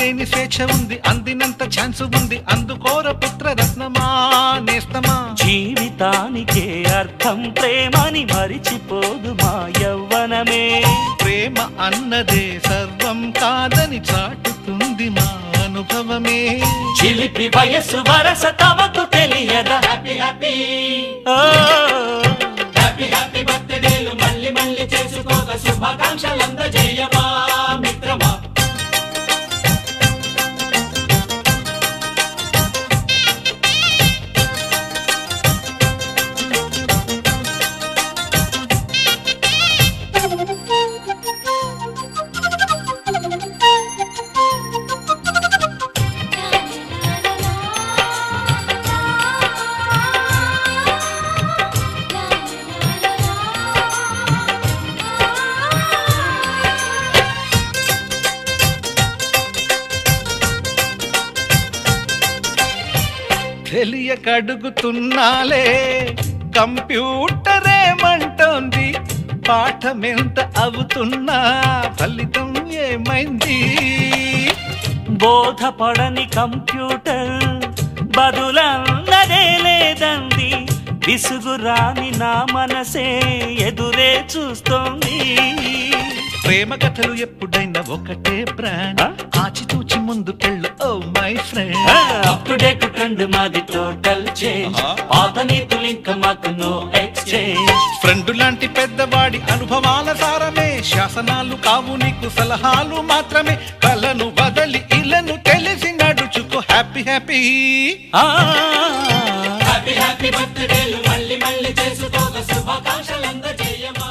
లేని స్వేచ్ఛ ఉంది అందినంత ఛాన్స్ ఉంది అందుకోర పుత్ర రత్నమా నేస్తమా జీవితానికే అర్థం ప్రేమని మరిచిపోదు మా యవ్వనమే ప్రేమ అన్నదే సర్వం కాదని చాటుతుంది మా అనుభవమే చిలిపి వయసు వరస తమకు తెలియదా హ్యాపీ హ్యాపీ హ్యాపీ హ్యాపీ బర్త్డేలు మళ్ళీ మళ్ళీ చేసుకోక శుభాకాంక్షలు అందజేయమా మిత్రమా తెలియక అడుగుతున్నాలే కంప్యూటరేమంటోంది పాఠమెంత అవుతున్నా ఫలితం ఏమైంది బోధపడని కంప్యూటర్ బదులన్నదే లేదంది విసుగురాని నా మనసే ఎదురే చూస్తోంది ప్రేమ కథలు ఎప్పుడైనా ఒకటే బ్రాండ్ ఆ? ఆచితూచి ముందుకెళ్ళు oh my friend up to date trend మాది టోటల్ చేంజ్ ఆహా. పాత నీతులు ఇంకా మాకు నో ఎక్స్చేంజ్ ఫ్రెండ్ లాంటి పెద్దవాడి అనుభవాల సారమే శాసనాలు కావు నీకు సలహాలు మాత్రమే కలను వదలి ఇలను తెలిసి నడుచుకో హ్యాపీ హ్యాపీ హ్యాపీ హ్యాపీ బర్త్డేలు మళ్ళీ మళ్ళీ చేసుకోక శుభాకాంక్షలు అందజేయమా